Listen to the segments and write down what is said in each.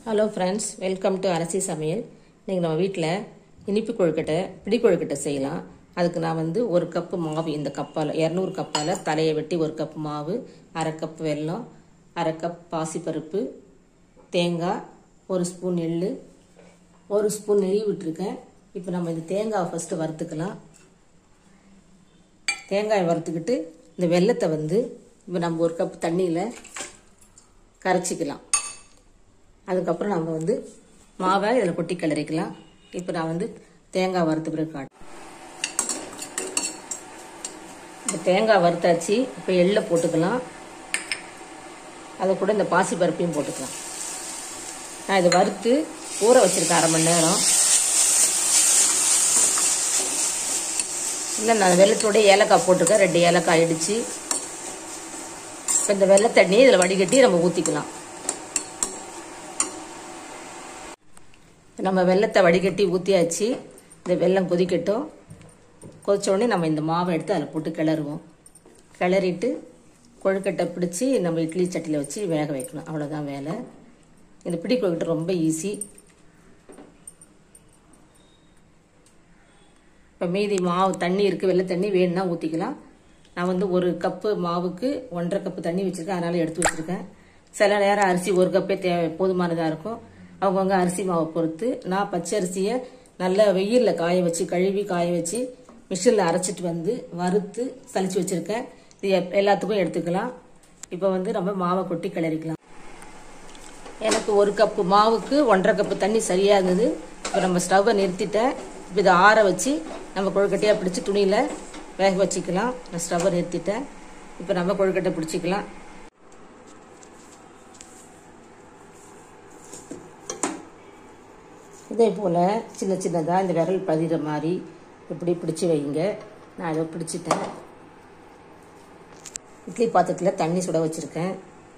hello friends welcome to Arasi Samayal நீங்கள் நம்ம வீட்டில் இனிப்பு கொழுக்கட்டை பிடி கொழுக்கட்டை செய்யலாம் அதுக்கு நான் வந்து ஒரு கப்பு மாவு இந்த கப்பால் இரநூறு கப்பால் தலையை வெட்டி ஒரு கப் மாவு அரை கப் வெல்லம் அரை கப் பாசிப்பருப்பு தேங்காய் ஒரு ஸ்பூன் எள்ளு ஒரு ஸ்பூன் நெய் விட்டுருக்கேன் இப்போ நம்ம இந்த தேங்காவை ஃபஸ்ட்டு வறுத்துக்கலாம் தேங்காயை வறுத்துக்கிட்டு இந்த வெல்லத்தை வந்து இப்போ நம்ம ஒரு கப் தண்ணியில் கரைச்சிக்கலாம் அதுக்கப்புறம் நம்ம வந்து மாவை இதில் கொட்டி கிளறிக்கலாம் இப்போ நான் வந்து தேங்காய் வறுத்த பிறகு காட்டு இப்போ தேங்காய் வறுத்தாச்சு இப்போ எள்ளை போட்டுக்கலாம் அது கூட இந்த பாசி பருப்பையும் போட்டுக்கலாம் நான் இதை வறுத்து ஊற வச்சுருக்கேன் அரை மணி நேரம் இல்லை நான் வெள்ளத்தோட ஏலக்காய் போட்டிருக்கேன் ரெண்டு ஏலக்காய் இடித்து இப்போ இந்த வெள்ளை தண்ணியை இதில் வடிகட்டி நம்ம ஊற்றிக்கலாம் நம்ம வெள்ளத்தை வடிகட்டி ஊற்றியாச்சு இந்த வெள்ளம் கொதிக்கட்டும் கொதிச்ச உடனே நம்ம இந்த மாவை எடுத்து அதில் போட்டு கிளறுவோம் கிளறிட்டு கொழுக்கட்டை பிடிச்சி நம்ம இட்லி சட்டியில் வச்சு வேக வைக்கணும் அவ்வளோதான் வேலை இந்த பிடி கொழுக்கட்டை ரொம்ப ஈஸி இப்போ மீதி மாவு தண்ணி இருக்குது வெள்ளை தண்ணி வேணும்னா ஊற்றிக்கலாம் நான் வந்து ஒரு கப்பு மாவுக்கு ஒன்றரை கப்பு தண்ணி வச்சுருக்கேன் அதனால் எடுத்து வச்சுருக்கேன் சில நேரம் அரிசி ஒரு கப்பே தே போதுமானதாக இருக்கும் அவங்கவுங்க அரிசி மாவை பொறுத்து நான் பச்சை அரிசியை நல்லா வெயிலில் காய வச்சு கழுவி காய வச்சு மிஷினில் அரைச்சிட்டு வந்து வறுத்து சலிச்சு வச்சுருக்கேன் இது எப்- எல்லாத்துக்கும் எடுத்துக்கலாம் இப்போ வந்து நம்ம மாவை கொட்டி கிளறிக்கலாம் எனக்கு ஒரு கப்பு மாவுக்கு ஒன்றரை கப்பு தண்ணி சரியாக இருந்தது இப்போ நம்ம ஸ்டவ்வை நிறுத்திட்டேன் இப்போ இதை ஆற வச்சு நம்ம கொழுக்கட்டையாக பிடிச்சி துணியில் வேக வச்சுக்கலாம் நான் ஸ்டவ்வை நிறுத்திட்டேன் இப்போ நம்ம கொழுக்கட்டை பிடிச்சிக்கலாம் இதே போல் சின்ன சின்னதாக இந்த விரல் பதிகிற மாதிரி இப்படி பிடிச்சி வைங்க நான் இதை பிடிச்சிட்டேன் இட்லி பாத்திரத்தில் தண்ணி சுட வச்சுருக்கேன்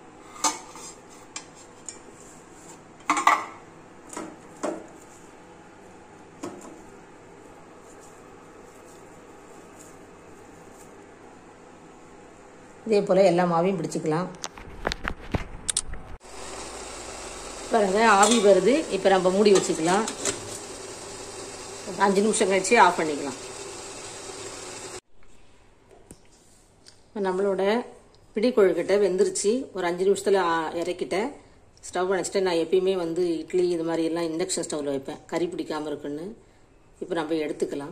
இதே போல் எல்லா மாவையும் பிடிச்சிக்கலாம் பாருங்க ஆவி வருது இப்போ நம்ம மூடி வச்சுக்கலாம் ஒரு அஞ்சு நிமிஷம் கழிச்சு ஆஃப் பண்ணிக்கலாம் இப்போ நம்மளோட பிடி கொழுக்கட்டை வெந்துருச்சு ஒரு அஞ்சு நிமிஷத்தில் இறக்கிட்டேன் ஸ்டவ் அணைச்சிட்டு நான் எப்பயுமே வந்து இட்லி இது மாதிரி எல்லாம் இண்டக்ஷன் ஸ்டவ்வில் வைப்பேன் கறி பிடிக்காமல் இருக்குன்னு இப்போ நம்ம எடுத்துக்கலாம்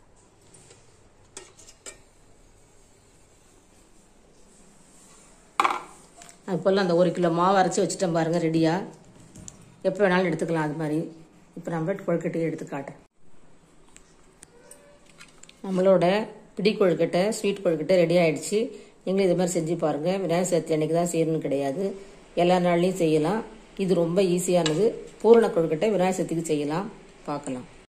அப்போல்லாம் அந்த ஒரு கிலோ மாவு அரைச்சி வச்சுட்டேன் பாருங்கள் ரெடியாக எப்போ வேணாலும் எடுத்துக்கலாம் அது மாதிரி இப்போ நம்ம கொழுக்கட்டையை எடுத்து காட்டேன் நம்மளோட பிடி கொழுக்கட்டை ஸ்வீட் கொழுக்கட்டை ரெடி ஆயிடுச்சு நீங்களும் இது மாதிரி செஞ்சு பாருங்கள் விநாயகர் சதுர்த்தி அன்னைக்கு தான் செய்யணும்னு கிடையாது எல்லா நாள்லையும் செய்யலாம் இது ரொம்ப ஈஸியானது பூரண கொழுக்கட்டை விநாயகர் சதுர்த்திக்கு செய்யலாம் பார்க்கலாம்